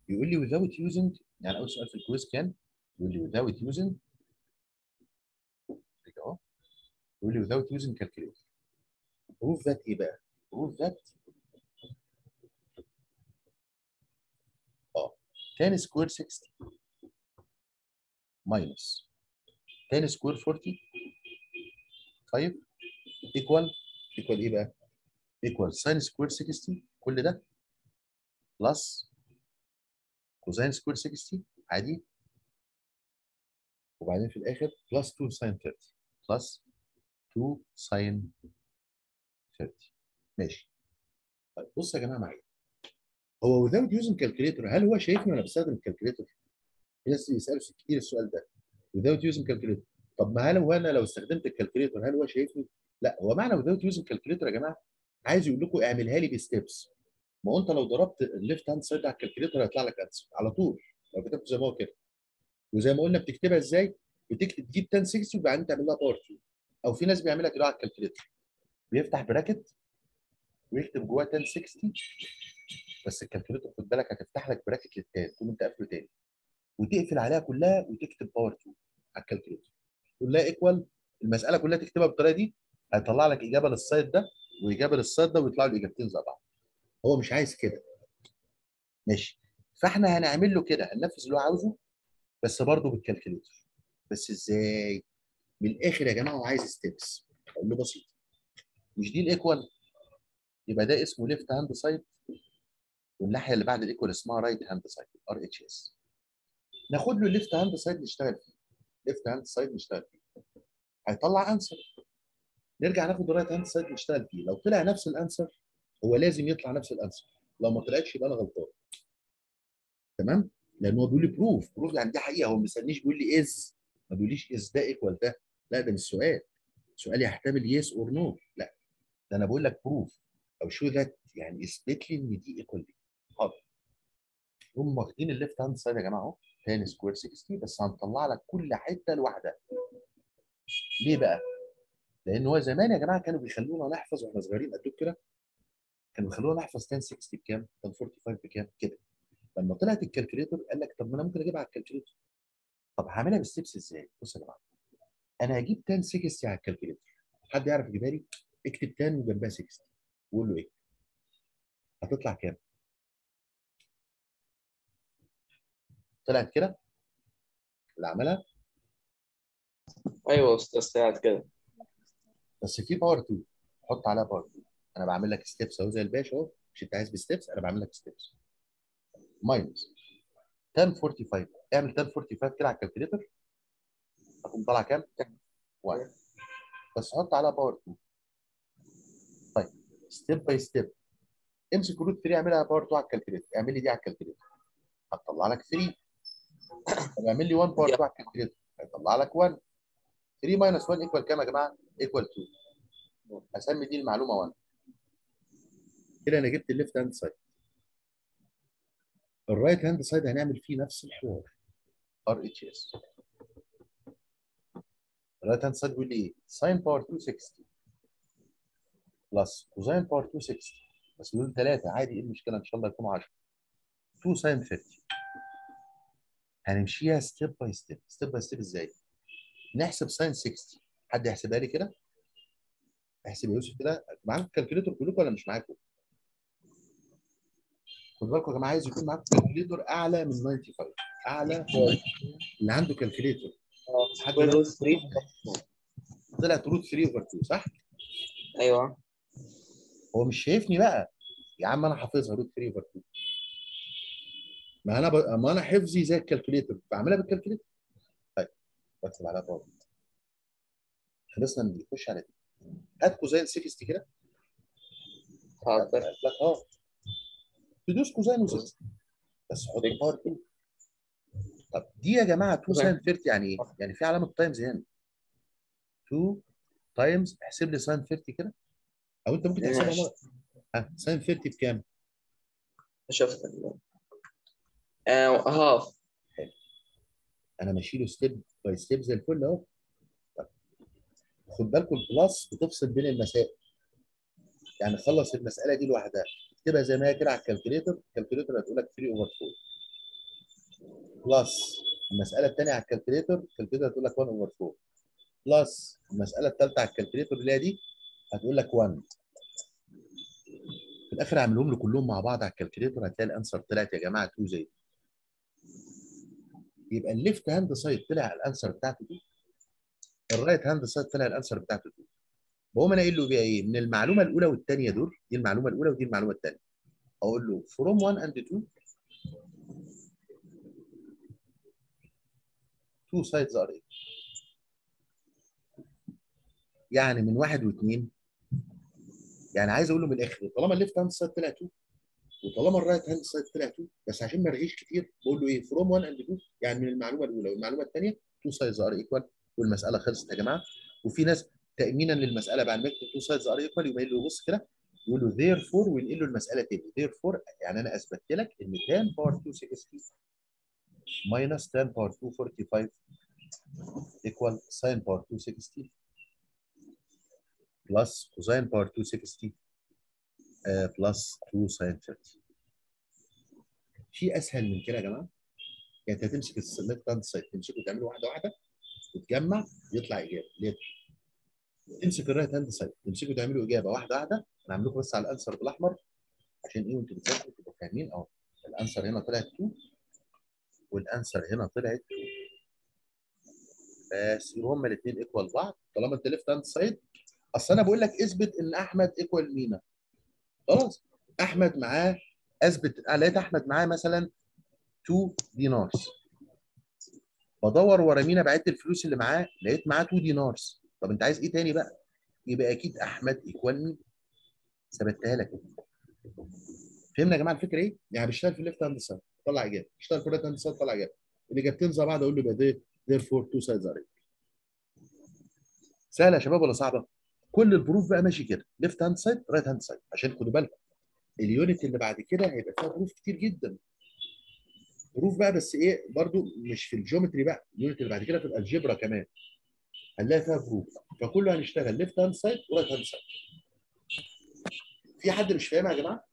يقول لي without using يعني اول سؤال في الكويز كان يقول لي without using اهو يقول لي without using calculator proof that ايه بقى؟ proof that اه tan square 60 minus tan square 40 5 equal equal ايه بقى؟ equal sin square 60 كل ده بلس كوزين سكوير 60 عادي وبعدين في الاخر بلس 2 ساين 30 بلس 2 ساين 30 ماشي طيب بص يا جماعه معايا هو without using calculator هل هو شايفني وانا بستخدم الكالكوليتر؟ في ناس بيسالوا كتير السؤال ده without using calculator طب ما هل هو انا لو استخدمت الكالكوليتر هل هو شايفني؟ لا هو معنى without using calculator يا جماعه عايز يقول لكم اعملها لي بستبس ما هو انت لو ضربت الليفت هاند سايد على الكالكوليتر هيطلع لك انسر على طول لو كتبته زي ما هو كده وزي ما قلنا بتكتبها ازاي؟ بتكتب تجيب 1060 وبعدين تعمل لها باور 2 او في ناس بيعملها كده على الكالكوليتر بيفتح براكت ويكتب جواه 1060 بس الكالكوليتر خد بالك هتفتح لك براكت للتاني تقوم انت قافله تاني وتقفل عليها كلها وتكتب باور 2 على الكالكوليتر تقول لها ايكوال المساله كلها تكتبها بالطريقه دي هيطلع لك اجابه للسايد ده واجابه للسايد ده ويطلع له اجابتين زي بعض هو مش عايز كده ماشي فاحنا هنعمل له كده هننفذ اللي هو عاوزه بس برضه بالكالكوليتر بس ازاي؟ من الاخر يا جماعه هو عايز ستيبس اقول له بسيط مش دي الايكوال يبقى ده اسمه ليفت هاند سايد والناحيه اللي بعد الايكوال اسمها رايت هاند سايد ار اتش اس ناخد له الليفت هاند سايد نشتغل فيه ليفت هاند سايد نشتغل فيه هيطلع انسر نرجع ناخد الرايت هاند سايد نشتغل فيه لو طلع نفس الانسر هو لازم يطلع نفس الانسر لو ما طلعتش يبقى انا غلطان تمام لان هو بيقول لي بروف بروف يعني دي حقيقه هو ما مستنيش بيقول لي از ما بيقوليش از ده ايكوال ده لا ده مش سؤال سؤال يحتمل يس اور نو لا ده انا بقول لك بروف او شو ذات يعني اثبت لي ان دي ايكوال دي حاضر هم واخدين الليفت هاند سايد يا جماعه اهو تاني سكوير 60 بس هنطلع لك كل حته لوحدها ليه بقى؟ لان هو زمان يا جماعه كانوا بيخلونا نحفظ واحنا صغيرين قد كده كانوا بيخلونا نحفظ 10 60 بكام؟ 10 45 بكام؟ كده لما طلعت الكالكوليتر قال لك طب ما انا ممكن اجيبها على الكالكوليتر طب هعملها بالستبس ازاي؟ بص يا جماعه انا هجيب 10 60 على الكالكوليتر حد يعرف يجيبها لي؟ اكتب 10 وجنبها 60 وقول له ايه؟ هتطلع كام؟ طلعت كده؟ اللي عملها ايوه يا استاذ ساعد كده بس في باور 2 حط عليها باور 2 انا بعمل لك ستيبس اهو زي الباشا اهو مش انت عايز بستيبس انا بعمل لك ستيبس ماينس 1045 اعمل 1045 كده على الكالكوليتر هتقوم طالع كام؟ 1 بس حط عليها باور 2 طيب ستيب باي ستيب امسك روت 3 اعملها باور 2 على الكالكوليتر اعمل لي دي على الكالكوليتر هتطلع لك 3 طب اعمل لي 1 باور 2 على الكالكوليتر هيطلع لك 1 3 ماينس 1 ايكوال كام يا جماعه؟ ايكوال 2 هسمي دي المعلومه 1 كده انا جبت الليفت هاند سايد الرايت هاند سايد هنعمل فيه نفس الحوار ار اتش اس الرايت هاند سايد بيقول لي ايه؟ ساين باور 260 بلس كوزين باور 260 بس دول ثلاثه عادي ايه المشكله ان شاء الله يكونوا 10 2 ساين 50 هنمشيها ستيب باي ستيب ستيب باي ستيب ازاي؟ نحسب ساين 60 حد يحسبها لي كده؟ احسب يا يوسف كده معاكم الكالكوليتر كلكم ولا مش معاكم؟ خد بالكم يا جماعه عايز يكون معاكم كالكوليتر اعلى من 95 اعلى اللي عنده كالكوليتر حد سكوير روت 3 طلعت روت 3 اوفر 2 صح؟ ايوه هو مش شايفني بقى يا عم انا حافظها روت 3 اوفر 2 ما انا ب... ما انا حفظي زي الكالكوليتر بعملها بالكالكوليتر طيب بكتب عليها باور خلصنا من دي خش على دي هات كوزين 60 كده حاضر لك اه تدوس كوزين و60 بس حط باور 2 طب دي يا جماعه 2 ساين 30 يعني ايه؟ يعني في علامه تايمز هنا 2 تايمز احسب لي ساين 30 كده او انت ممكن تحسبها ماشي. مره ها ساين 30 بكام؟ شفت آه هاف انا ماشي له ستيب باي ستيب زي الفل اهو طب خد بالكم البلس بتفصل بين المسائل يعني خلص المساله دي لوحدها اكتبها زي ما هي كده على الكالكوليتر الكالكوليتر هتقول لك 3 اوفر 4 بلس المساله الثانيه على الكالكوليتر الكالكوليتر هتقول لك 1 اوفر 4 بلس المساله الثالثه على الكالكوليتر اللي هي دي هتقول لك 1 في الاخر اعملهم له كلهم مع بعض على الكالكوليتر هتلاقي الانسر طلعت يا جماعه 2 زي يبقى الليفت هاند سايد طلع الانسر بتاعته دي الرايت هاند سايد طلع الانسر بتاعته دي بقوم انا قايل له بيها ايه من المعلومه الاولى والثانيه دول دي المعلومه الاولى ودي المعلومه الثانيه اقول له from 1 and 2 two sides are equal يعني من واحد واثنين يعني عايز اقول له من الاخر طالما الليفت هاند سايد طلع 2 وطالما الرايت هاند سايد طلع 2 بس عشان ما ارغيش كتير بقول له ايه فروم 1 اند 2 يعني من المعلومه الاولى والمعلومه الثانيه 2 سايدز ار ايكوال والمساله خلصت يا جماعه وفي ناس تامينا للمساله بعد ما يكتب 2 سايدز ار ايكوال يقوم قايل له بص كده يقول له therefore وينقل له المساله تاني therefore يعني انا اثبتت لك ان tan باور 260 minus tan باور 245 equal sin باور 260 plus cosine باور 260 uh, plus 2 sin 30 في اسهل من كده يا جماعه يعني انت هتمسك الليفت هاند سايد تمسكه وتعمله واحده واحده وتجمع يطلع اجابه ليه تمسك الرايت هاند سايد تمسكه وتعمله اجابه واحده واحده انا عامل لكم بس على الانسر بالاحمر عشان ايه وانتوا بتذاكروا تبقوا فاهمين اهو الانسر هنا طلعت 2 والانسر هنا طلعت 2 بس يبقوا هما الاثنين ايكوال بعض طالما انت ليفت هاند سايد اصل انا بقول لك اثبت ان احمد ايكوال مينا خلاص احمد معاه اثبت لقيت احمد معاه مثلا 2 دينارز بدور ورا مينا بعت الفلوس اللي معاه لقيت معاه 2 دينارز طب انت عايز ايه تاني بقى؟ يبقى اكيد احمد ايكوال مين؟ ثبتها لك فهمنا يا جماعه الفكره ايه؟ يعني بيشتغل في الليفت هاند سايد طلع اجابه بيشتغل في الرايت هاند سايد طلع اجابه الاجابتين زي بعض اقول له يبقى ده therefore two sides are سهله يا شباب ولا صعبه؟ كل البروف بقى ماشي كده ليفت هاند سايد رايت هاند سايد عشان خدوا بالكم اليونت اللي بعد كده هيبقى فيها بروف كتير جدا بروف بقى بس ايه برضو مش في الجيومتري بقى اليونت اللي بعد كده في الالجبرا كمان هنلاقي فيها بروف فكله هنشتغل ليفت هاند سايد ورايت هاند سايد في حد مش فاهمها يا جماعه؟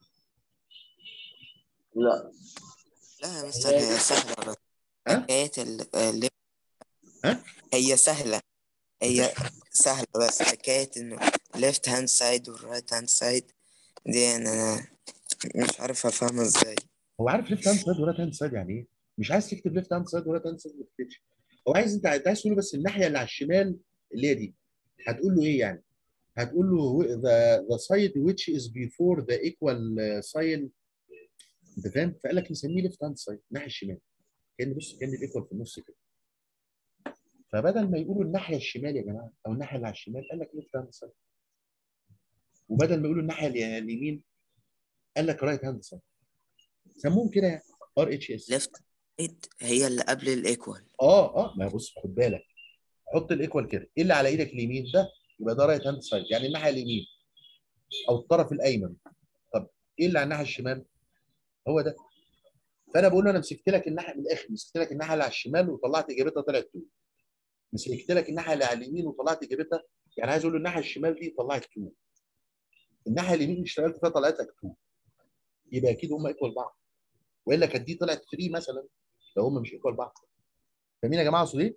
لا لا يا مستر هي سهلة بس ها؟ حكاية ال ال- ها؟ هي سهلة هي سهلة بس حكاية إنه left hand side والرايت hand side دي أنا مش عارف أفهمها إزاي هو عارف ليفت هاند سايد ورايت هاند سايد يعني ايه؟ مش عايز تكتب ليفت هاند سايد ورايت هاند سايد ما تكتبش هو عايز انت انت عايز تقول له بس الناحيه اللي على الشمال اللي هي دي هتقول له ايه يعني؟ هتقول له the the side which is before the equal uh, sign انت فاهم؟ فقال لك نسميه ليفت هاند سايد الناحيه الشمال كان بص كان الايكوال في النص كده فبدل ما يقولوا الناحيه الشمال يا جماعه او الناحيه اللي على الشمال قال لك ليفت هاند سايد وبدل ما يقولوا الناحيه اللي- اليمين قال لك رايت هاند سايد سموهم كده يعني ار اتش اس left side هي اللي قبل الإيكوال اه اه ما بص خد بالك حط الايكوال كده ايه اللي على ايدك اليمين ده يبقى ده رايت هاند سايد يعني الناحيه اليمين او الطرف الايمن طب ايه اللي على الناحيه الشمال هو ده فانا بقول له انا مسكت لك الناحيه من الاخر مسكت لك الناحيه اللي على الشمال وطلعت اجابتها طلعت 2 مسكت لك الناحيه اللي على اليمين وطلعت اجابتها يعني عايز اقول له الناحيه الشمال دي طلعت 2 الناحيه اليمين اللي اشتغلت فيها طلعت لك 2 يبقى اكيد هم ايكوال بعض والا كانت دي طلعت 3 مثلا لو هم مش ايكوال بعض فاهمين يا جماعه اقصد ايه؟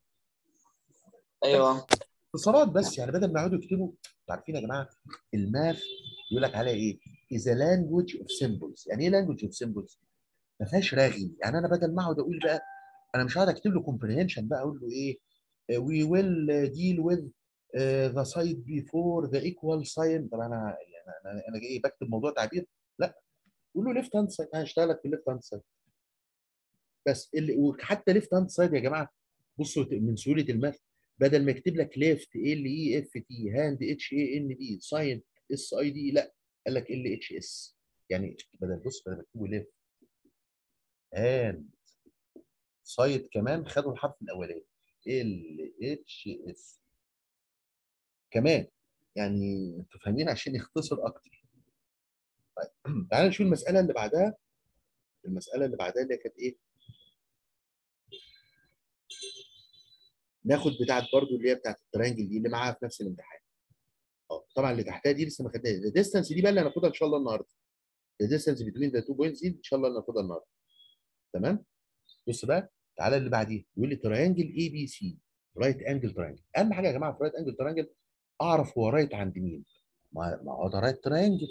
ايوه اختصارات بس يعني بدل ما يقعدوا يكتبوا انتوا عارفين يا جماعه الماث يقول لك عليها ايه؟ is a language of symbols يعني ايه language of symbols؟ ما فيهاش رغي يعني انا بدل ما اقعد اقول بقى انا مش هقعد اكتب له comprehension بقى اقول له ايه we will deal with uh, the side before the equal sign طب انا يعني انا انا ايه بكتب موضوع تعبير لا قول له ليفت هاند سايد انا هشتغل لك في الليفت هاند سايد بس اللي وحتى ليفت هاند سايد يا جماعه بصوا من سهوله الماث بدل ما يكتب لك ليفت ال اي اف تي هاند اتش اي ان دي ساين اس اي دي لا قال لك ال اتش اس يعني بدل بص بدل ما تكتبوا ليفت هاند سايد كمان خدوا الحرف الاولاني ال اتش اس كمان يعني انتوا فاهمين عشان يختصر اكتر طيب تعالى نشوف المساله اللي بعدها المساله اللي بعدها اللي كانت ايه ناخد بتاعت برضو اللي هي بتاعت الترانجل دي اللي معاها في نفس الامتحان اه طبعا اللي تحتها دي لسه ما خدناهاش الديستانس دي بقى اللي هناخدها ان شاء الله النهارده الديستانس بين ذا تو بوينتس دي ان شاء الله ناخدها النهارده تمام بص بقى تعالى اللي بعديه يقول لي تريانجل اي بي سي رايت انجل تريانجل اهم حاجه يا جماعه في رايت انجل تريانجل اعرف هو رايت عند مين ما ما هو ده رايت تريانجل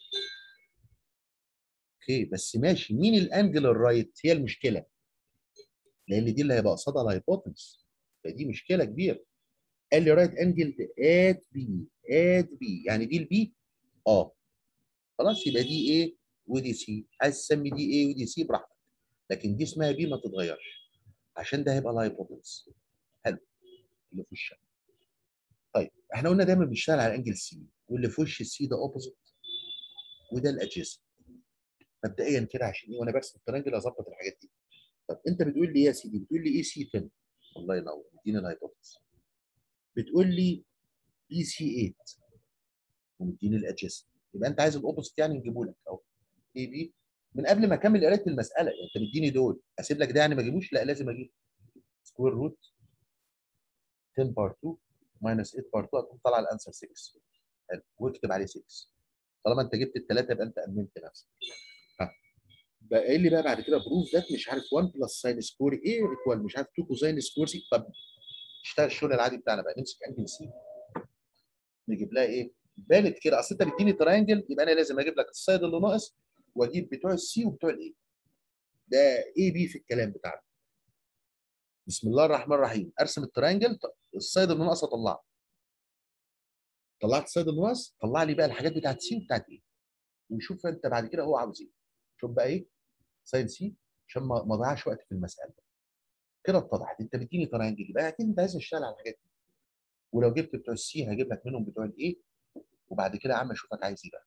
اوكي بس ماشي مين الانجل الرايت هي المشكله لان دي اللي هيبقى قصادها الهايبوتنس فدي مشكله كبيره قال لي رايت انجل ات بي ات بي يعني دي البي اه خلاص يبقى دي ايه ودي سي عايز تسمي دي ايه ودي سي براحتك لكن دي اسمها بي ما تتغيرش عشان ده هيبقى الهايبوتنس حلو اللي في وشها طيب احنا قلنا دايما بنشتغل على انجل سي واللي في وش السي ده اوبوزيت وده الادجيسنت مبدئيا كده عشان ايه وانا برسم الترانجل اظبط الحاجات دي طب انت بتقول لي ايه يا سيدي بتقول لي اي سي 10 الله ينور اديني الهايبوتنس بتقول لي اي سي 8 ومديني الادجيسنت يبقى انت عايز الاوبوزيت يعني نجيبه لك اهو اي بي من قبل ما اكمل قرايه المساله يعني انت مديني دول اسيب لك ده يعني ما اجيبوش لا لازم اجيب سكوير روت 10 بار 2 ماينس 8 بار 2 هتكون طالعه الانسر 6 حلو واكتب عليه 6 طالما انت جبت الثلاثه يبقى انت امنت نفسك ها بقى قايل لي بقى بعد كده بروف ذات مش عارف 1 بلس ساين سكوير ايه ايكوال مش عارف 2 كوزاين سكوير سي طب اشتغل الشغل العادي بتاعنا بقى نمسك انجل سي نجيب لها ايه؟ بانت كده اصل انت بتديني تراينجل يبقى انا لازم اجيب لك السايد اللي ناقص واجيب بتوع السي وبتوع الاي ده اي بي في الكلام بتاعنا بسم الله الرحمن الرحيم ارسم التراينجل السايد اللي ناقص اطلعه طلعت السايد اللي ناقص طلع لي بقى الحاجات بتاعت سي وبتاعت ايه وشوف انت بعد كده هو عاوز ايه شوف بقى ايه ساين سي عشان ما ما اضيعش وقت في المساله كده اتضحت انت بتديني تراينجل يبقى اكيد انت عايز تشتغل على الحاجات دي ولو جبت بتوع السي هجيب لك منهم بتوع الايه وبعد كده يا عم اشوفك عايز ايه بقى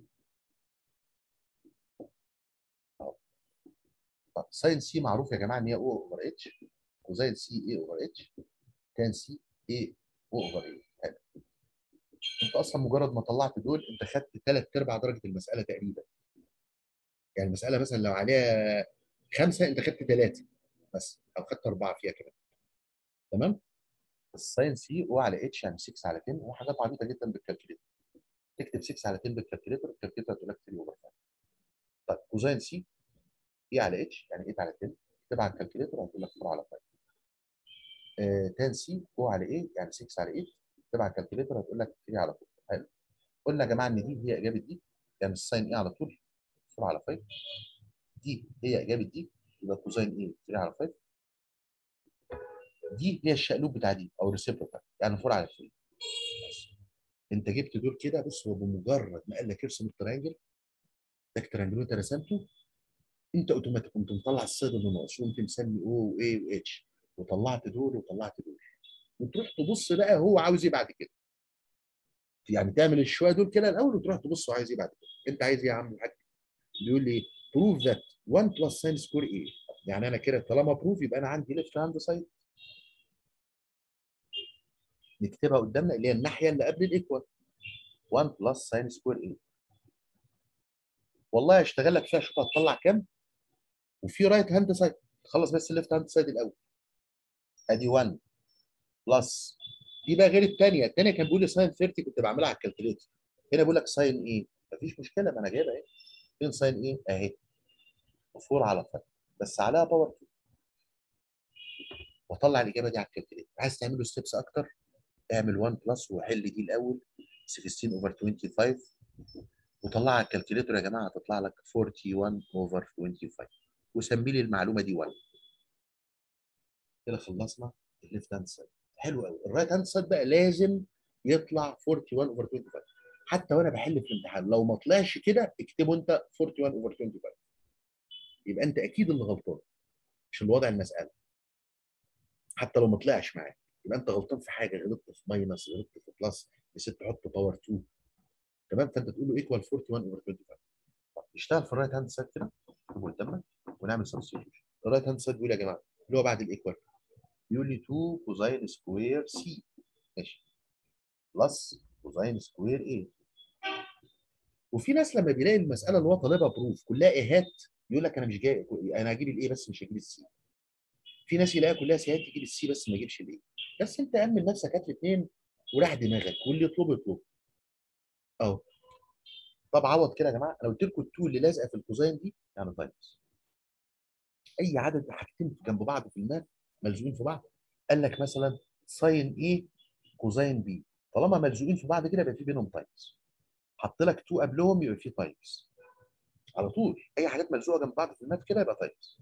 طب ساين سي معروف يا جماعه ان هي او اوفر اتش كوزاين سي اي اوفر اتش تان سي اي او اوفر اي حلو انت اصلا مجرد ما طلعت دول انت خدت ثلاث ارباع درجه المساله تقريبا يعني المساله مثلا لو عليها خمسه انت خدت ثلاثه بس او خدت اربعه فيها كمان تمام الساين سي او على اتش يعني 6 على 10 وحاجات عبيطه جدا بالكالكوليتر تكتب 6 على 10 بالكالكوليتر الكالكوليتر تقول لك 3 اوفر 5 طيب كوزاين سي اي على اتش يعني 8 على 10 تكتبها على الكالكوليتر هتقول لك 4 على 5 آه تان سي او على ايه يعني 6 على 8 تكتبها على الكالكوليتر هتقول لك 3 على 4 حلو قلنا يا جماعه ان دي هي اجابه دي يعني الساين اي على طول 4 على 5 دي هي اجابه دي يبقى كوزاين ايه 3 على 5 دي هي الشقلوب بتاع دي او الريسيبروكال يعني 4 على 3 انت جبت دول كده بص هو بمجرد ما قال لك ارسم الترينجل ده الترينجل انت رسمته انت اوتوماتيك قمت مطلع السايد اللي ناقص وقمت مسمي او واي واتش وطلعت دول وطلعت دول وتروح تبص بقى هو عاوز ايه بعد كده يعني تعمل الشويه دول كده الاول وتروح تبص هو عايز ايه بعد كده انت عايز ايه يا عم الحاج بيقول لي بروف ذات 1 بلس ساين سكوير ايه يعني انا كده طالما بروف يبقى انا عندي ليفت هاند سايد نكتبها قدامنا اللي هي الناحيه اللي قبل الايكوال 1 بلس ساين سكوير ايه والله اشتغل لك فيها شوف هتطلع كام وفي رايت هاند سايد تخلص بس الليفت هاند سايد الاول ادي 1 بلس دي بقى غير الثانيه الثانيه كان بيقول لي ساين 30 كنت بعملها على الكالكوليتر هنا بيقول لك ساين ايه مفيش مشكله ما انا جايبها اهي فين ساين ايه اهي 4 على 5 بس عليها باور 2 واطلع الاجابه دي على الكالكوليتر عايز تعمل له ستيبس اكتر اعمل 1 بلس وحل دي الاول 16 اوفر 25 وطلعها على الكالكوليتر يا جماعه هتطلع لك 41 اوفر 25 وسمي لي المعلومه دي 1 كده خلصنا الليفت هاند سايد حلو قوي الرايت هاند سايد بقى لازم يطلع 41 اوفر 25 حتى وانا بحل في الامتحان لو ما طلعش كده اكتبه انت 41 اوفر 25 يبقى انت اكيد اللي غلطان مش اللي وضع المساله حتى لو ما طلعش معاك يبقى انت غلطان في حاجه غلطت في ماينس غلطت في بلس نسيت تحط باور 2 تمام فانت تقول له ايكوال 41 اوفر 25 طب نشتغل في الرايت هاند سايد كده قدامنا ونعمل سبستيوشن الرايت هاند سايد بيقول يا جماعه اللي هو بعد الايكوال بيقول لي 2 كوزاين سكوير سي ماشي بلس كوزاين سكوير ايه وفي ناس لما بيلاقي المساله اللي هو طالبها بروف كلها ايهات يقول لك انا مش جاي انا هجيب الايه بس مش هجيب السي في ناس يلاقيها كلها سيهات يجيب السي بس ما يجيبش الايه بس انت امن نفسك هات الاثنين وراح دماغك واللي يطلبه يطلبه اهو طب عوض كده يا جماعه انا قلت لكم التو اللي لازقه في الكوزاين دي يعني تايمز اي عدد حاجتين جنب بعض في الماث ملزوقين في بعض قال لك مثلا ساين ايه كوزين بي طالما ملزوقين في بعض كده يبقى في بينهم تايمز حط لك 2 قبلهم يبقى في تايمز على طول اي حاجات ملزوقه جنب بعض في الماث كده يبقى تايمز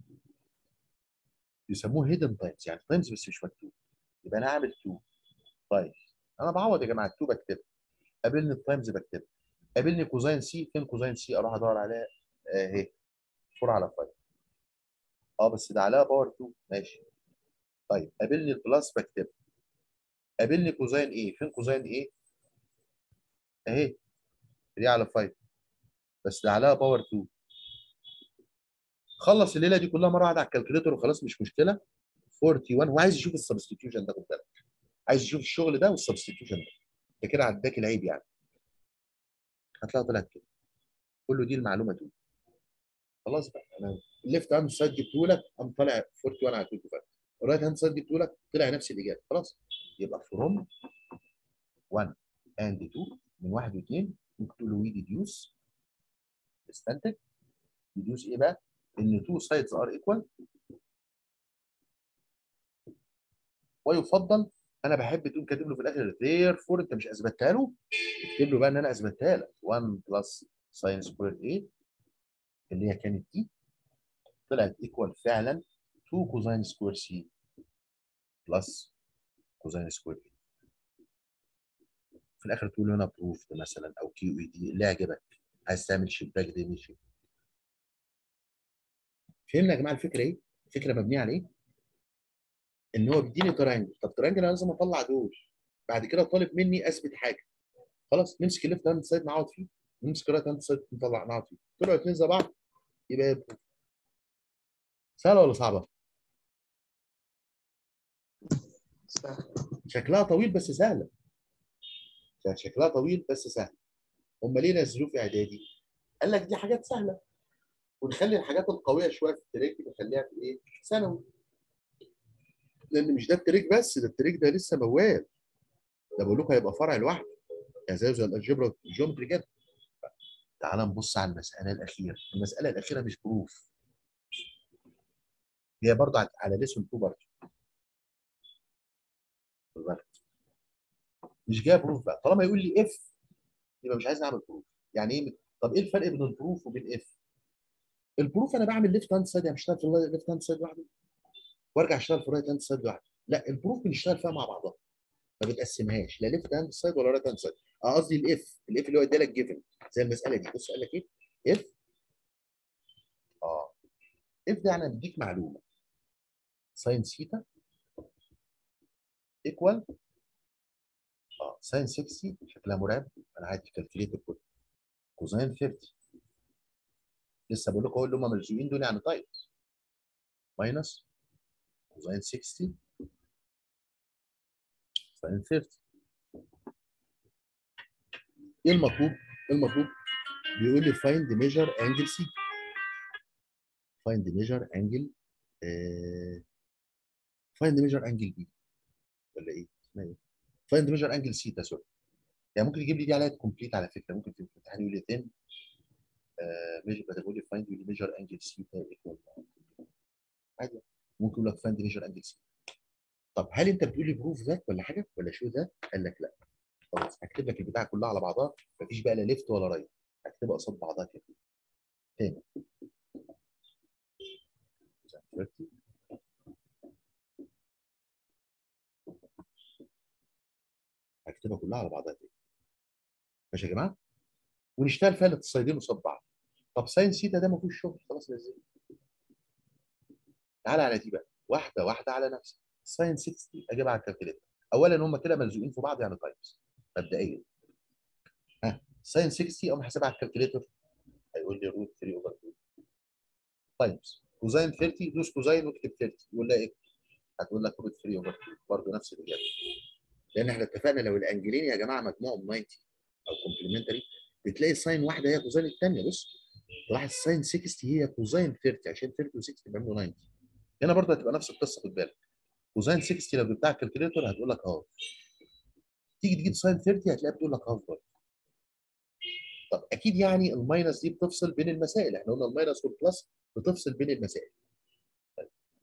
يسموه هيدن تايمز يعني تايمز بس مش مكتوب يبقى انا هعمل 2 تايمز انا بعوض يا جماعه 2 بكتبها قابلني التايمز بكتبها قابلني كوزين سي فين كوزين سي اروح ادور عليها اهي 4 على 5 اه بس ده عليها باور 2 ماشي طيب قابلني البلس بكتبها قابلني كوزين ايه فين كوزين ايه اهي 3 على 5 بس ده عليها باور 2 خلص الليله دي كلها مره واحده على الكالكوليتر وخلاص مش مشكله 41 هو عايز يشوف السبستيتيوشن ده خد بالك عايز يشوف الشغل ده والسبستيتيوشن ده انت كده عداك العيب يعني هتلاقيها طلعت كده قول له دي المعلومه دي خلاص بقى انا الليفت هاند سايد جبته لك قام طالع 41 على 25 الرايت هاند سايد جبته لك طلع نفس الاجابه خلاص يبقى فروم 1 اند 2 من 1 و2 ممكن تقول له وي ديديوس استنتج ديديوس ايه بقى؟ ان 2 سايدز ار ايكوال ويفضل انا بحب تقوم كاتب له في الاخر therefore انت مش اثبتها له اكتب له بقى ان انا اثبتها لك 1 بلس ساين سكوير ايه اللي هي كانت دي طلعت ايكوال فعلا 2 كوزين سكوير سي بلس كوزين سكوير ايه في الاخر تقول له هنا بروف مثلا او كيو اي دي اللي يعجبك عايز تعمل شباك دي ماشي فهمنا يا جماعه الفكره ايه؟ الفكره مبنيه على ايه؟ ان هو بيديني ترانجل طب ترانجل انا لازم اطلع دول بعد كده طالب مني اثبت حاجه خلاص نمسك الليفت هاند سايد نقعد فيه نمسك الرايت هاند سايد نطلع نقعد فيه طلعوا الاثنين زي بعض يبقى يبقى سهله ولا صعبه؟ شكلها طويل بس سهله شكلها طويل بس سهله هم ليه نزلوه في اعدادي؟ قال لك دي حاجات سهله ونخلي الحاجات القويه شويه في التريك نخليها في ايه؟ ثانوي لان مش ده التريك بس ده التريك ده لسه موال ده بقول لكم هيبقى فرع لوحده يعني زي زي الالجبرا والجيومتري كده تعال نبص على المساله الاخيره المساله الاخيره مش بروف هي برضه على ليسون 2 برضه مش جايه بروف بقى طالما يقول لي اف يبقى مش عايز اعمل بروف يعني ايه طب ايه الفرق بين البروف وبين اف البروف انا بعمل ليفت هاند سايد يعني بشتغل في الليفت هاند سايد لوحده وارجع اشتغل في الرايت هاند سايد لوحده لا البروف بنشتغل فيها مع بعضها ما بتقسمهاش لا ليفت هاند سايد ولا رايت هاند سايد اه قصدي الاف الاف اللي هو ادالك جيفن زي المساله دي بص قال لك ايه اف اه اف ده يعني بديك معلومه ساين سيتا ايكوال اه ساين 60 شكلها مرعب انا عايز كالكليتر كله كوزين 50 لسه بقول لكم هو اللي هم ملزوقين دول يعني طيب ماينس كوزين 60 ساين 30 ايه المطلوب؟ ايه المطلوب؟ بيقول لي فايند ميجر انجل سي فايند ميجر انجل فايند ميجر انجل بي ولا ايه؟ اسمها ايه؟ فايند ميجر انجل سي سوري يعني ممكن يجيب لي دي عليها كومبليت على فكره ممكن في الامتحان يقول لي ثين ميجر بدل يقول لي فايند ميجر انجل سي ايكوال عادي ممكن يقول لك فايند ميجر انجل سي طب هل انت بتقول لي بروف ذات ولا حاجه ولا شو ذات؟ قال لك لا خلاص هكتب لك البتاعه كلها على بعضها مفيش بقى لا ليفت ولا رايت هكتبها قصاد بعضها كده تاني هكتبها كلها على بعضها تاني ماشي يا جماعه ونشتغل فيها الاتصالين قصاد بعض طب ساين سيتا ده ما فيهوش شغل خلاص لازم تعالى على دي بقى واحده واحده على نفسك ساين 60 اجيبها على الكالكوليتر اولا هم كده ملزوقين في بعض يعني تايمز مبدئيا ها ساين 60 اقوم حاسبها على الكالكوليتر هيقول لي روت 3 اوفر 2 تايمز كوزين 30 دوس كوزين واكتب 30 يقول لها ايه؟ هتقول لك روت 3 اوفر 2 برضه نفس الاجابه لان احنا اتفقنا لو الانجلين يا جماعه مجموعهم 90 او كومبلمنتري بتلاقي ساين واحده هي كوزين الثانيه بص تلاحظ ساين 60 هي كوزين 30 عشان 30 و60 بيعملوا 90 هنا برضه هتبقى نفس القصه خد بالك كوزين 60 لو جبتها على الكالكوليتر هتقول لك اه تيجي تجيب ساين 30 هتلاقيها بتقول لك هاف برضه طب اكيد يعني الماينس دي بتفصل بين المسائل احنا قلنا الماينس والبلس بتفصل بين المسائل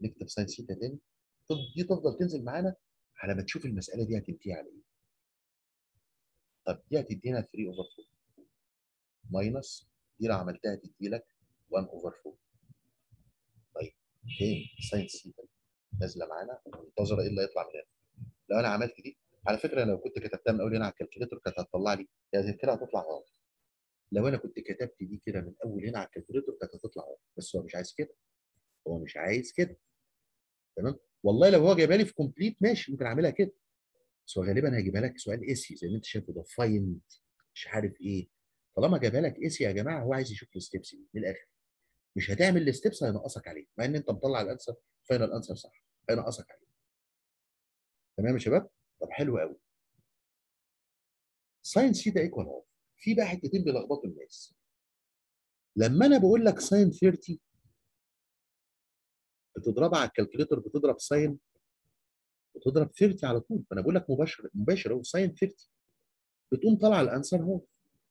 نكتب ساين سيتا تاني طب دي تفضل تنزل معانا على ما تشوف المساله دي هتنتهي على ايه طب دي هتدينا 3 اوفر 4 ماينس دي لو عملتها تدي لك 1 اوفر 4 طيب فين ساين سيتا نازله معانا منتظره ايه اللي هيطلع من هنا لو انا عملت دي على فكره لو كنت كتبتها من اول هنا على الكالكوليتر كانت هتطلع لي هي زي كده هتطلع غلط لو انا كنت كتبت دي كده من اول هنا على الكالكوليتر كانت هتطلع غلط بس هو مش عايز كده هو مش عايز كده تمام والله لو هو جايبها لي في كومبليت ماشي ممكن اعملها كده بس هو غالبا هيجيبها لك سؤال ايسي زي ما انت شايفه ده فايند مش عارف ايه طالما جابها لك ايسي يا جماعه هو عايز يشوف الستبس دي من الاخر مش هتعمل الستبس هينقصك عليه مع ان انت مطلع الانسر فاينل انسر صح هينقصك عليه تمام يا شباب طب حلو قوي ساين سي ده ايكوال هاف في بقى حتتين بيلخبطوا الناس لما انا بقول لك ساين 30 بتضربها على الكالكوليتر بتضرب ساين بتضرب 30 على طول فانا بقول لك مباشر مباشر اهو ساين 30 بتقوم طالعه الانسر هاف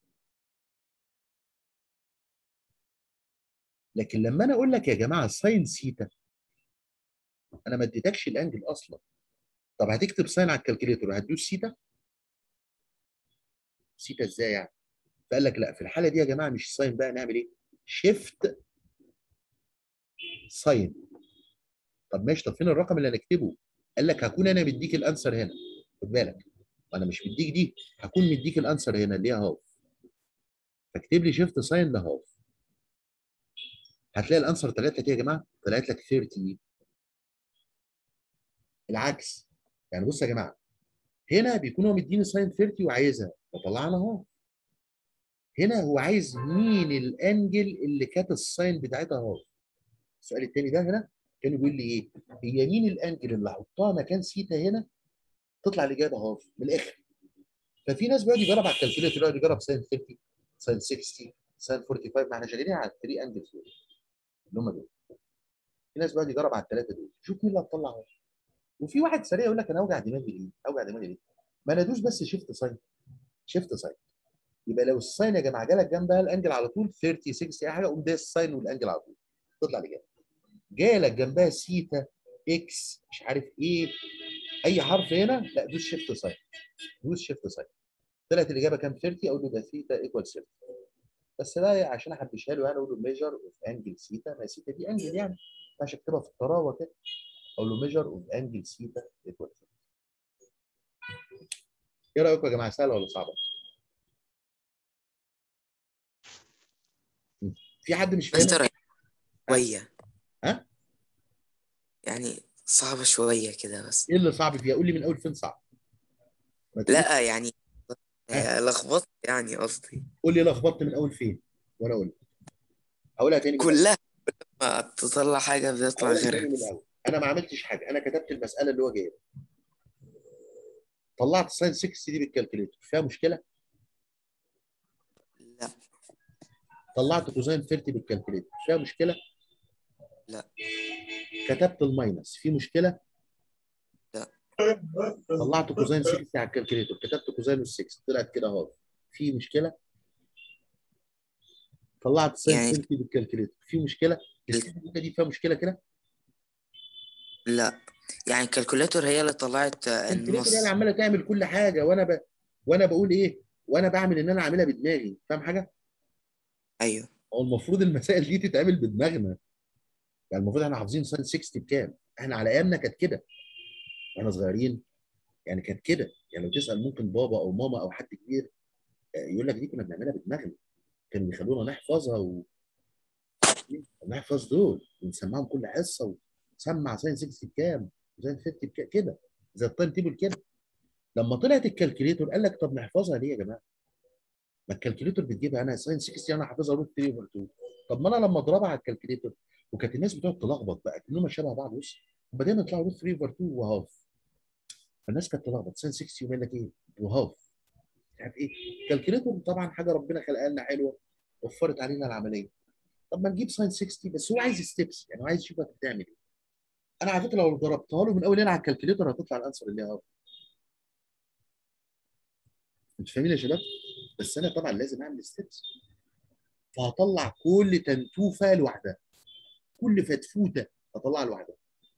لكن لما انا اقول لك يا جماعه ساين سيتا انا ما اديتكش الانجل اصلا طب هتكتب ساين على الكالكوليتر هتدوس سيتا سيتا ازاي يعني فقال لك لا في الحاله دي يا جماعه مش ساين بقى نعمل ايه شيفت ساين طب ماشي طب فين الرقم اللي هنكتبه قال لك هكون انا مديك الانسر هنا خد بالك وانا مش مديك دي هكون مديك الانسر هنا اللي هي هاف فاكتب لي شيفت ساين لهاف هتلاقي الانسر طلعت لك ايه يا جماعه طلعت لك 30 العكس يعني بص يا جماعه هنا بيكون هو مديني ساين 30 وعايزها فطلعنا اهو هنا هو عايز مين الانجل اللي كانت الساين بتاعتها اهو السؤال الثاني ده هنا كان بيقول لي ايه هي مين الانجل اللي احطها مكان سيتا هنا تطلع الاجابه اهو من الاخر ففي ناس بيقعد يجرب على الكالكوليتر يقعد يجرب ساين 30 ساين 60 ساين 45 ما احنا شغالين على الثري انجلز دول اللي هم دول في ناس بيقعد يجرب على الثلاثه دول شوف مين اللي هتطلع اهو وفي واحد سريع يقول لك انا اوجع دماغي ليه؟ اوجع دماغي ليه؟ ما انا ادوس بس شيفت ساين شيفت ساين يبقى لو الساين يا جماعه جالك جنبها الانجل على طول 30 60 اي حاجه قوم دايس الساين والانجل على طول تطلع الاجابه جالك جنبها سيتا اكس مش عارف ايه اي حرف هنا لا دوس شيفت ساين دوس شيفت ساين طلعت الاجابه كام 30 اقول له ده ثيتا ايكوال 30 بس بقى عشان احبشها له يعني اقول له ميجر اوف انجل سيتا ما سيتا دي انجل يعني ما ينفعش اكتبها في الطراوه كده اقول له ميجر اوف انجل سيتا ايكوال ايه رايكم يا جماعه سهله ولا صعبه؟ في حد مش فاهم؟ مستر شوية ها؟ يعني صعبة شوية كده بس ايه اللي صعب فيها؟ قول لي من اول فين صعب؟ ما تقوليش- لا يعني لخبطت يعني قصدي قول لي لخبطت من اول فين؟ وانا اقول لك. هقولها تاني من كلها كل ما تطلع حاجة بيطلع هقولها تاني غيرها من الاول انا ما عملتش حاجه انا كتبت المساله اللي هو جايبها طلعت ساين 60 دي بالكالكوليتر فيها مشكله؟ لا طلعت كوزين 30 بالكالكوليتر فيها مشكله؟ لا. كتبت الماينس في مشكله؟ لا. طلعت كوزين 60 على الكالكوليتر كتبت كوزين 6 طلعت كده اهو في مشكله؟ طلعت ساين يعني- 30 بالكالكوليتر في مشكله؟ الكالكوليتر دي فيها مشكله كده؟ لا يعني الكالكوليتر هي اللي طلعت آه، الكالكوليتر النص هي اللي عماله تعمل كل حاجه وانا ب... وانا بقول ايه؟ وانا بعمل ان انا عاملها بدماغي فاهم حاجه؟ ايوه هو المفروض المسائل دي تتعمل بدماغنا يعني المفروض احنا حافظين ساين 60 بكام احنا على ايامنا كانت كده واحنا صغيرين يعني كانت كده يعني لو تسال ممكن بابا او ماما او حد كبير آه، يقول لك دي كنا بنعملها بدماغنا كانوا بيخلونا نحفظها و نحفظ دول ونسمعهم كل حصه وسمع ساين 60 بكام وساين 50 بكام كده زي التايم تيبل كده لما طلعت الكالكوليتور قال لك طب نحفظها ليه يا جماعه؟ ما الكالكوليتور بتجيبها انا ساين 60 انا حافظها روت 3 اوفر 2 طب ما انا لما اضربها على الكالكوليتور وكانت الناس بتقعد تلخبط بقى كانهم شبه بعض بص هم دايما يطلعوا روت 3 اوفر 2 وهاف فالناس كانت تلخبط ساين 60 يقول لك ايه وهاف مش عارف ايه الكالكوليتور طبعا حاجه ربنا خلقها لنا حلوه وفرت علينا العمليه طب ما نجيب ساين 60 بس هو عايز ستيبس يعني هو عايز يشوفك بتعمل ايه انا على فكره لو ضربتها له من اول هنا على الكالكوليتور هتطلع الانسر اللي هو انتوا فاهمين يا شباب بس انا طبعا لازم اعمل ستيبس فهطلع كل تنتوفه لوحدها كل فتفوته هطلعها لوحدها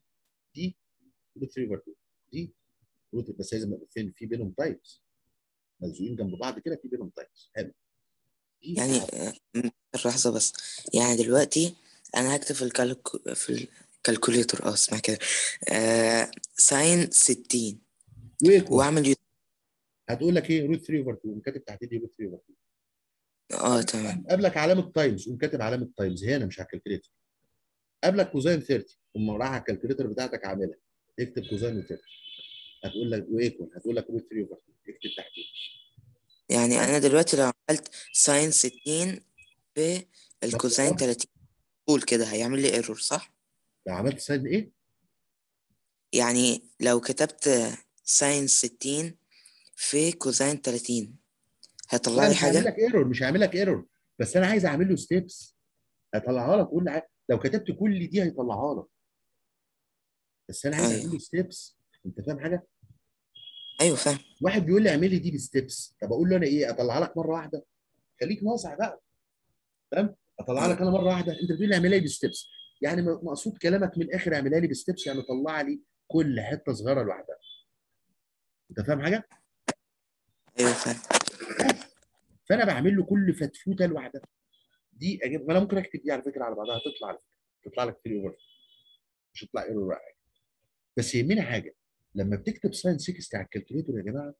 دي روت 3 اوفر 2 دي روت بس لازم يبقى فين في بينهم تايبس ملزوقين جنب بعض كده في بينهم تايبس حلو دي يعني آه، م- لحظة بس يعني دلوقتي أنا هكتب في الكالكو في الكالكوليتر اه اسمها كده آه ساين ستين وايكوال وأعمل يو... هتقول لك ايه روت 3 اوفر 2 كاتب تحت دي روت 3 اوفر 2 اه تمام قبلك علامه تايمز قوم كاتب علامه تايمز هنا مش على الكالكوليتر قبلك كوزين 30 قوم رايح على الكالكوليتر بتاعتك عاملها اكتب كوزين 30 هتقول لك وايكوال هتقول لك روت 3 اوفر 2 اكتب تحتيه يعني أنا دلوقتي لو عملت ساين ستين في الكوساين بالظبط. تلاتين قول كده هيعمل لي ايرور صح؟ لو عملت ساين ايه؟ يعني لو كتبت ساين ستين في كوساين تلاتين هيطلع لا لي مش هعمل حاجة؟ لك ايرور مش هعمل لك ايرور بس انا عايز اعمل له ستيبس هطلعها لك قول لي لو كتبت كل دي هيطلعها لك بس انا عايز أيوه. اعمل له ستيبس انت فاهم حاجه؟ أيوه فاهم واحد بيقول لي اعمل لي دي بستيبس طب اقول له انا ايه اطلعها لك مره واحده خليك ناصح بقى فاهم اطلعها لك انا مره واحده انت بتقول لي اعملها لي بستيبس يعني م- مقصود كلامك من الاخر اعملها لي بستيبس يعني طلع لي كل حته صغيره لوحدها انت فاهم حاجه أيوه فاهم فانا بعمل له كل فتفوته لوحدها دي اجيب ما انا ممكن اكتب دي على فكره على بعضها تطلع على فكره تطلع لك 3 اوفر مش هتطلع ايرور ولا حاجه بس يهمني حاجه لما بتكتب ساين 60 على الكالكوليتور يا جماعه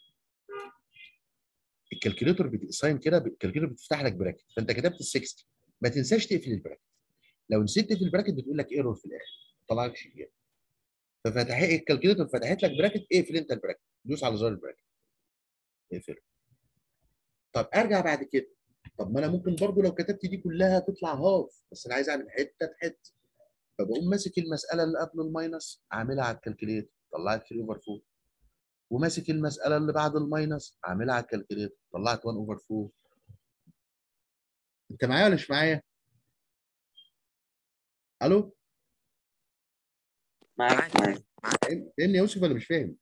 الكالكوليتور بت- ساين كده الكالكوليتور بتفتح لك براكت فانت كتبت ال 60 ما تنساش تقفل البراكت لو نسيت تقفل البراكت بتقول لك ايرور في الاخر طلع لك شيء جامد ففتح الكالكوليتور فتحت لك براكت اقفل انت البراكت دوس على زر البراكت اقفله طب ارجع بعد كده طب ما انا ممكن برضو لو كتبت دي كلها تطلع هاف بس انا عايز اعمل حته بحته فبقوم ماسك المساله اللي قبل الماينس اعملها على الكالكوليتر طلعت 3 اوفر 4 وماسك المساله اللي بعد الماينس اعملها على الكالكوليتر طلعت 1 اوفر 4 انت معايا ولا مش معايا؟ الو معاك معاك فاهم- فاهمني يا يوسف ولا مش فاهم؟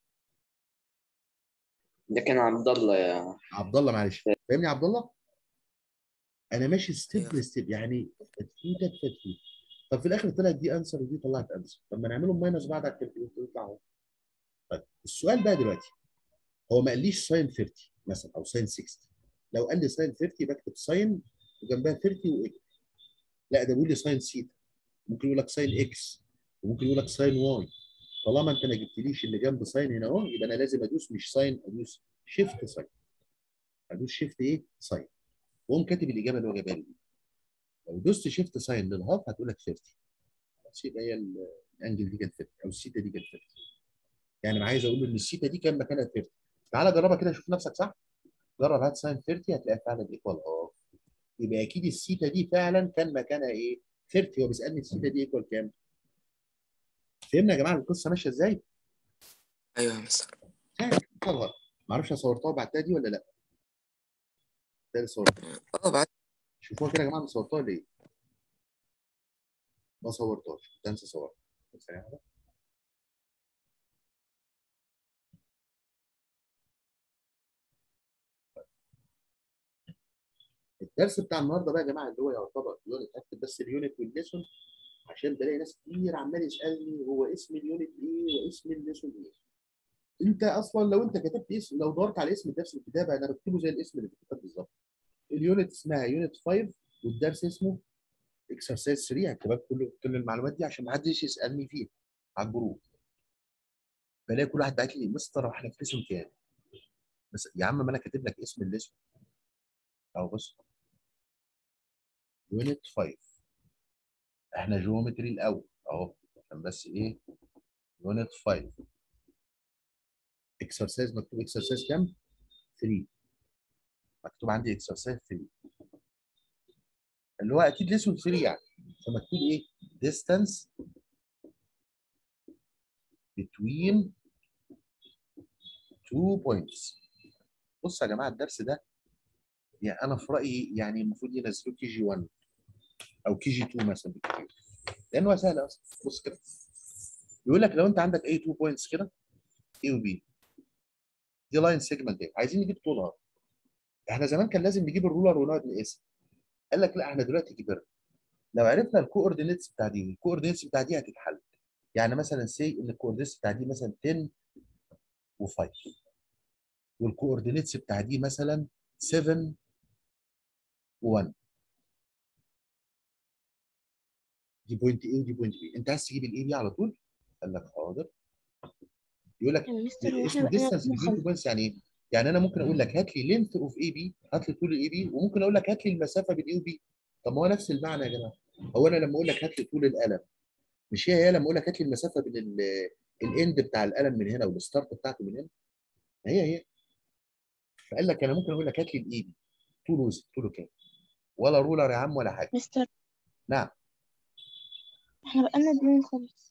ده كان عبد الله يا عبد الله معلش فاهمني يا عبد الله؟ انا ماشي ستيب أيوه. باي ستيب يعني فتفوته بفتفوته طب في الاخر طلعت دي انسر ودي طلعت انسر طب ما نعملهم ماينس بعد على الكالكوليتر يطلع اهو طيب السؤال بقى دلوقتي هو ما قاليش ساين 30 مثلا او ساين 60 لو قال لي ساين 30 بكتب ساين وجنبها 30 واكس لا ده بيقول لي ساين سيتا ممكن يقول لك ساين اكس وممكن يقول لك ساين واي طالما انت ما جبتليش اللي جنب ساين هنا اهو يبقى انا لازم ادوس مش ساين ادوس شيفت ساين ادوس شيفت ايه ساين واقوم كاتب الاجابه اللي هو جابها لي دي. لو دوست شيفت ساين للهاف هتقول لك 30 بس يبقى هي ال- الانجل دي كانت 30 او السيتا دي كانت 30 يعني انا عايز اقول له ان السيتا دي كان مكانها 30 تعالى جربها كده شوف نفسك صح جرب هات ساين 30 هتلاقيها فعلا ايكوال هاف يبقى اكيد السيتا دي فعلا كان مكانها ايه 30 هو بيسالني السيتا دي ايكوال كام فهمنا يا جماعه القصه ماشيه ازاي أيوه يا مستر طبعا ما اعرفش انا صورتها وبعتها دي ولا لا ده اللي صورتها اه بعد شوفوها كده يا جماعه انا صورتها ليه ما صورتهاش كنت انسى صورها بس يعني ده. الدرس بتاع النهارده بقى يا جماعه اللي هو يعتبر يونت اكتب بس اليونت والليسون عشان بلاقي ناس كتير عمال يسالني هو اسم اليونت ايه واسم الليسون ايه انت اصلا لو انت كتبت اسم لو دورت على اسم درس الكتابه انا بكتبه زي الاسم اللي في الكتاب بالظبط اليونت اسمها يونت 5 والدرس اسمه اكسرسايز 3 هكتب لك كل كل المعلومات دي عشان ما حدش يسالني فيها على الجروب بلاقي كل واحد باعت لي مستر احنا في ليسون كام بس يا عم ما انا كاتب لك اسم الليسون اهو بص يونت 5 احنا جيومتري الاول اهو عشان بس ايه يونت 5 اكسرسايز مكتوب اكسرسايز كام 3 مكتوب عندي اكسرسايز 3 اللي هو اكيد ليسون 3 يعني فمكتوب ايه distance between two points بص يا جماعه الدرس ده يعني انا في رايي يعني المفروض ينزلوه كي جي 1 او كي جي 2 مثلا بالكتير لانه سهل اصلا بص كده يقول لك لو انت عندك اي 2 بوينتس كده A و B دي لاين سيجمنت دي عايزين نجيب طولها احنا زمان كان لازم نجيب الرولر ونقعد نقيسها قال لك لا احنا دلوقتي كبرنا لو عرفنا الكوردينيتس بتاع دي الكوردينيتس بتاع دي هتتحل يعني مثلا سي ان الكوردينيتس بتاع دي مثلا 10 و5 والكوردينيتس بتاع دي مثلا 7 و1 دي بوينت ايه ودي بوينت بي انت عايز تجيب الاي بي على طول قال لك حاضر يقول لك يا مستر هو اسمه احنا بقينا ديستانس بين بنخلص تو بوينتس يعني ايه؟ يعني انا ممكن اقول لك هات لي لينث اوف اي بي هات لي طول الاي بي وممكن اقول لك هات لي المسافه بين اي وبي طب ما هو نفس المعنى يا جماعه هو انا لما اقول لك هات لي طول القلم مش هي هي لما اقول لك هات لي المسافه بين ال- الاند بتاع القلم من هنا والستارت بتاعته من هنا ما هي هي فقال لك انا ممكن اقول لك هات لي الاي بي طوله طوله كام ولا رولر يا عم ولا حاجه مستر نعم احنا بقالنا بنخلص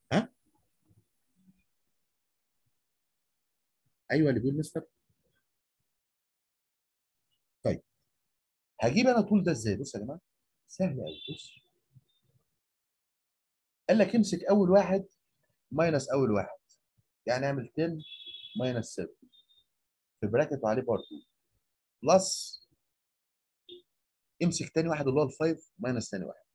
ايوه اللي بيقول مستر طيب هجيب انا طول ده ازاي بص يا جماعه سهل قوي بص قال لك امسك اول واحد ماينس اول واحد يعني اعمل 10 ماينس 7 في براكت وعليه بار 2 بلس امسك تاني واحد اللي هو ال 5 ماينس تاني واحد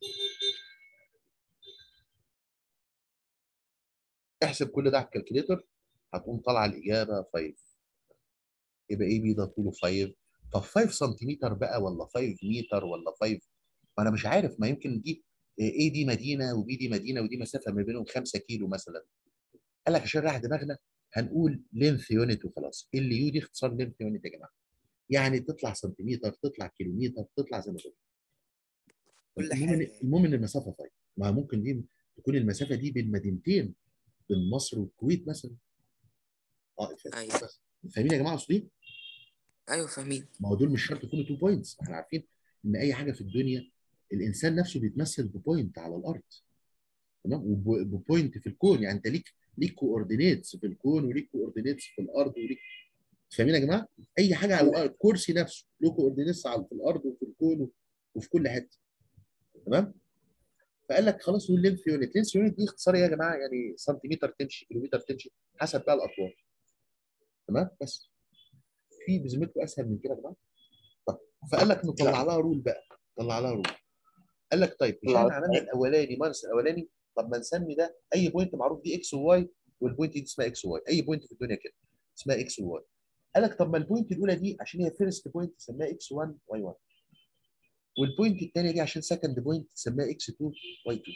احسب كل ده على الكالكوليتر هتقوم طالعه الاجابه 5 يبقى ايه بي ده طوله 5 طب 5 سنتيمتر بقى ولا 5 متر ولا 5 ما انا مش عارف ما يمكن دي ايه دي مدينه وبي دي مدينه ودي مسافه ما بينهم 5 كيلو مثلا قال لك عشان راح دماغنا هنقول لينث يونت وخلاص ال يو دي اختصار لينث يونت يا جماعه يعني تطلع سنتيمتر تطلع كيلومتر تطلع زي ما تطلع كل المهم حاجة إن- المهم ان المسافه 5 ما ممكن دي تكون المسافه دي بين مدينتين بين مصر والكويت مثلا اه ف- أيوة. بس فاهمين يا جماعه اقصد ايه؟ أيوة فاهمين ما هو دول مش شرط يكونوا 2 بوينتس احنا عارفين ان اي حاجه في الدنيا الانسان نفسه بيتمثل ببوينت على الارض تمام وبوينت في الكون يعني انت ليك ليك كوردينيتس في الكون وليك كوردينيتس في الارض وليك فاهمين يا جماعه؟ اي حاجه على الارض الكرسي نفسه له كوردينيتس على في الارض وفي الكون وفي كل حته تمام؟ فقال لك خلاص هو اللينث يونت لينث يونت دي اختصار إيه يا جماعه يعني سنتيمتر تمشي كيلومتر تمشي حسب بقى الاطوال تمام بس في بذمتكم اسهل من كده يا جماعه طب فقال لك نطلع لها رول بقى طلع لها رول قال لك طيب مش طلع احنا عملنا الاولاني ماينس الاولاني طب ما نسمي ده اي بوينت معروف دي اكس وواي والبوينت دي اسمها اكس وواي اي بوينت في الدنيا كده اسمها اكس وواي قال لك طب ما البوينت الاولى دي عشان هي فيرست بوينت سماها اكس 1 واي 1 والبوينت الثانيه دي عشان سكند بوينت سماها اكس 2 واي 2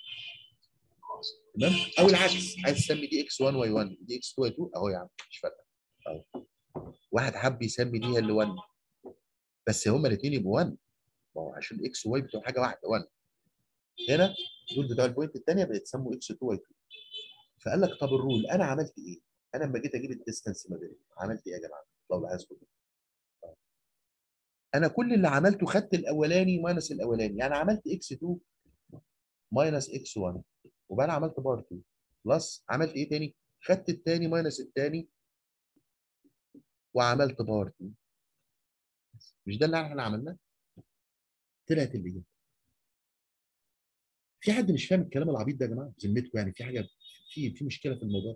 تمام او العكس عايز تسمي دي اكس 1 واي 1 دي اكس 2 واي 2 اهو يا عم مش فارقه اهو واحد حب يسمي دي هي اللي 1 بس هما الاثنين يبقوا 1 ما هو عشان اكس وواي بتوع حاجه واحده 1 هنا دول بتوع البوينت الثانيه بيتسموا اكس 2 واي 2 فقال لك طب الرول انا عملت ايه؟ انا لما جيت اجيب الديستانس ما بينهم عملت ايه يا جماعه؟ لو لاحظتوا انا كل اللي عملته خدت الاولاني ماينس الاولاني يعني عملت اكس 2 ماينس اكس 1 وبعدين عملت بار 2 بلس عملت ايه تاني؟ خدت الثاني ماينس الثاني وعملت بار 2 مش ده اللي احنا عملناه؟ طلعت اللي جه في حد مش فاهم الكلام العبيط ده يا جماعه بذمتكم يعني في حاجه في في مشكله في الموضوع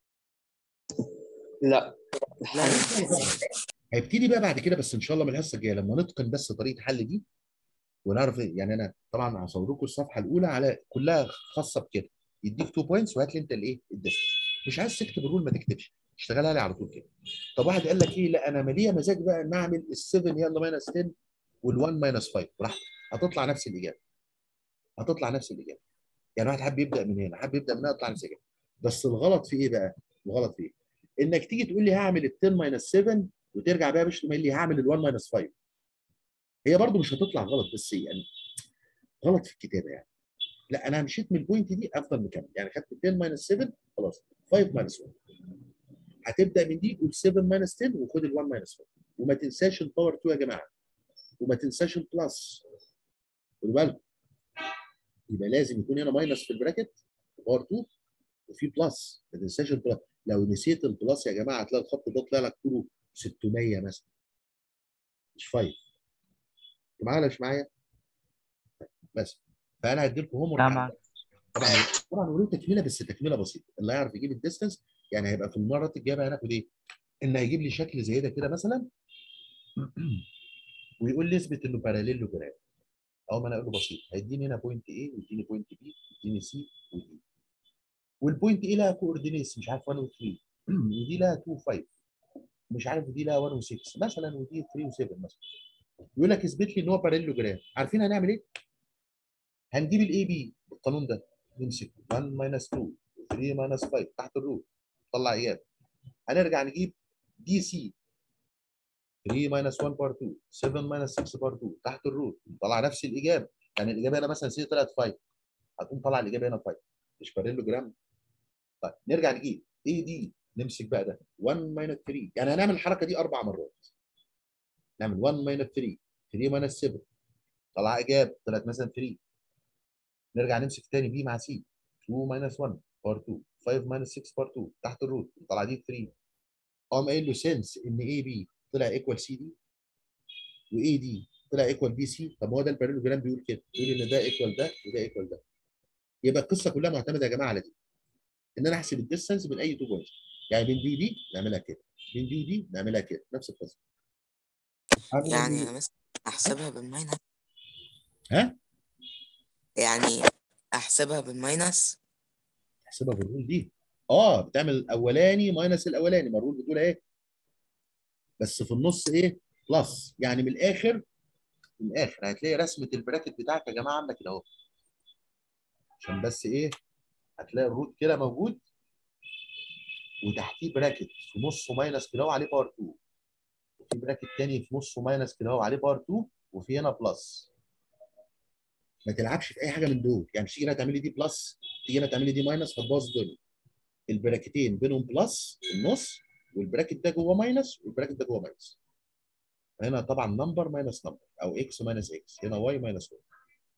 لا لا هيبتدي بقى بعد كده بس ان شاء الله من الحصه الجايه لما نتقن بس طريقه الحل دي ونعرف إيه. يعني انا طبعا هصور لكم الصفحه الاولى على كلها خاصه بكده يديك 2 بوينتس وهات لي انت الايه الديستنس مش عايز تكتب الرول ما تكتبش اشتغلها لي على طول كده طب واحد قال لك ايه لا انا ماليه مزاج بقى ان اعمل ال7 يلا ماينس 10 وال1 ماينس 5 براحتك هتطلع نفس الاجابه هتطلع نفس الاجابه يعني واحد حابب يبدا من هنا حابب يبدا من هنا يطلع نفس الاجابه بس الغلط في ايه بقى؟ الغلط في ايه؟ انك تيجي تقول لي هعمل ال 10 ماينس 7 وترجع بقى باش تقول لي هعمل ال1 ماينس 5 هي برضو مش هتطلع غلط بس يعني غلط في الكتابه يعني لا انا مشيت من البوينت دي افضل مكمل يعني خدت 10 ماينس 7 خلاص 5 ماينس 1 هتبدا من دي قول 7 ماينس 10 وخد ال1 ماينس 5 وما تنساش الباور 2 يا جماعه وما تنساش البلس خدوا بالكم يبقى لازم يكون هنا ماينس في البراكت باور 2 وفي بلس ما تنساش البلس لو نسيت البلس يا جماعه هتلاقي الخط ده طلع لك طوله 600 مثلا مش 5 انتوا معايا ولا مش معايا؟ بس فانا هدي لكم هوم لا معاك. طبعا طبعا ولو تكمله بس تكمله بسيطه اللي هيعرف يجيب الديستنس يعني هيبقى في المره الجايه بقى هناخد ايه؟ ان هيجيب لي شكل زي ده كده مثلا ويقول لي اثبت انه باراليلوجرام اول ما انا اقول له بسيط هيديني هنا بوينت ايه ويديني بوينت بي ويديني سي ودي والبوينت ايه لها كوردينيتس مش عارف 1 و 3 ودي لها 2 و 5 مش عارف ودي لها 1 و 6 مثلا ودي 3 و 7 مثلا يقول لك اثبت لي ان هو باراليلوجرام عارفين هنعمل ايه؟ هنجيب الاي بي بالقانون ده نمسك 1 ماينس 2 3 ماينس 5 تحت الروت طلع ايجاب هنرجع نجيب دي سي 3 ماينس 1 بار 2 7 ماينس 6 بار 2 تحت الروت طلع نفس الاجابه يعني الاجابه هنا مثلا سي طلعت 5 هتقوم طلع الاجابه هنا 5 مش باراليلوجرام طيب نرجع نجيب ايه دي نمسك بقى ده 1 ماينس 3 يعني هنعمل الحركه دي اربع مرات نعمل 1 ماينس 3 3 ماينس 7 طلع اجابه طلعت مثلا 3 نرجع نمسك تاني بي مع سي 2 ماينس 1 بار 2 5 ماينس 6 بار 2 تحت الروت طلع دي 3 قام قايل له سنس ان اي بي طلع ايكوال سي دي واي دي طلع ايكوال بي سي طب ما هو ده البارالوجرام بيقول كده بيقول ان ده ايكوال ده وده ايكوال ده يبقى القصه كلها معتمده يا جماعه على دي ان انا احسب الديستنس بين اي تو بوينتس يعني بين دي ودي نعملها كده بين دي ودي نعملها كده نفس القصه يعني مثلا احسبها بالماينس ها يعني احسبها بالماينس احسبها بالرول دي اه بتعمل الاولاني ماينس الاولاني ما الرول بتقول ايه بس في النص ايه بلس يعني من الاخر من الاخر هتلاقي رسمه البراكت بتاعك يا جماعه عندك كده اهو عشان بس ايه هتلاقي الروت كده موجود وتحتيه براكت في نصه ماينس كده اهو عليه باور 2 وفي براكت تاني في نصه ماينس كده اهو عليه باور 2 وفي هنا بلس ما تلعبش في اي حاجه من دول يعني مش تيجي هنا تعملي دي بلس تيجي هنا تعملي دي ماينس هتبوظ الدنيا البراكتين بينهم بلس في النص والبراكت ده جوه ماينس والبراكت ده جوه ماينس هنا طبعا نمبر ماينس نمبر او اكس ماينس اكس هنا واي ماينس واي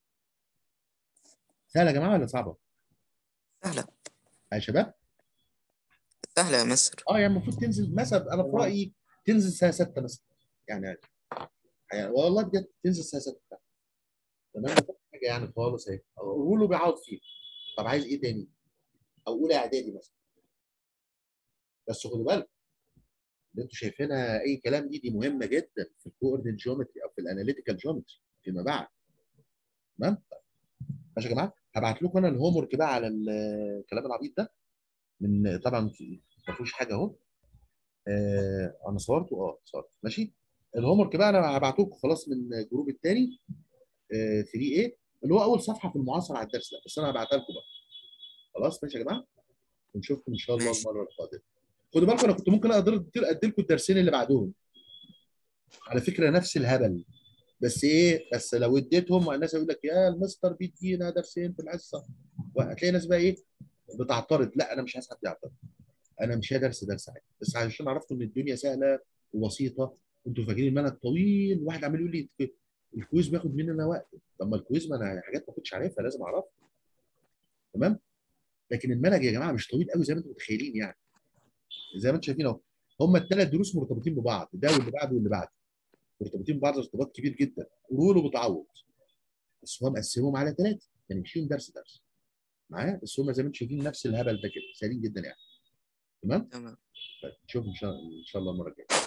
سهله يا جماعه ولا صعبه؟ سهلة يا شباب سهلة يا مستر اه يعني المفروض تنزل مثلا انا في رايي تنزل الساعه 6 مثلا يعني يعني والله بجد تنزل الساعه 6 تمام مفيش حاجه يعني خالص اهي قولوا بيعوض فيه طب عايز ايه تاني؟ او اولى اعدادي مثلا بس خدوا بالكم اللي انتوا شايفينها اي كلام دي دي مهمه جدا في الكوردينت جيومتري او في الاناليتيكال جيومتري فيما بعد تمام طيب. ماشي يا جماعه هبعت لكم انا الهوم ورك بقى على الكلام العبيط ده من طبعا ما فيهوش حاجه اهو آه انا صورته اه صورته ماشي الهوم ورك بقى انا هبعته لكم خلاص من الجروب الثاني آه 3 a اللي هو اول صفحه في المعاصر على الدرس ده بس انا هبعتها لكم بقى خلاص ماشي يا جماعه ونشوفكم ان شاء الله ماشي. المره القادمه خدوا بالكم انا كنت ممكن اقدر ادي لكم الدرسين اللي بعدهم على فكره نفس الهبل بس ايه بس لو اديتهم الناس يقول لك يا المستر بيدينا درسين في الحصه وهتلاقي ناس بقى ايه بتعترض لا انا مش عايز حد يعترض انا مش هدرس درس عادي بس عشان عرفتوا ان الدنيا سهله وبسيطه انتوا فاكرين المنهج طويل واحد عمال يقول لي الكويز بياخد مننا وقت طب ما الكويز ما انا حاجات ما كنتش عارفها لازم اعرفها تمام لكن المنهج يا جماعه مش طويل قوي زي ما انتم متخيلين يعني زي ما انتم شايفين اهو هم الثلاث دروس مرتبطين ببعض ده واللي بعده واللي بعده مرتبطين ببعض ارتباط كبير جدا رول وبتعوض بس هو مقسمهم على ثلاثه يعني مشيهم درس درس معايا بس هم زي ما انتم شايفين نفس الهبل ده كده سهلين جدا يعني تمام تمام طيب نشوف ان شاء ان شاء الله المره الجايه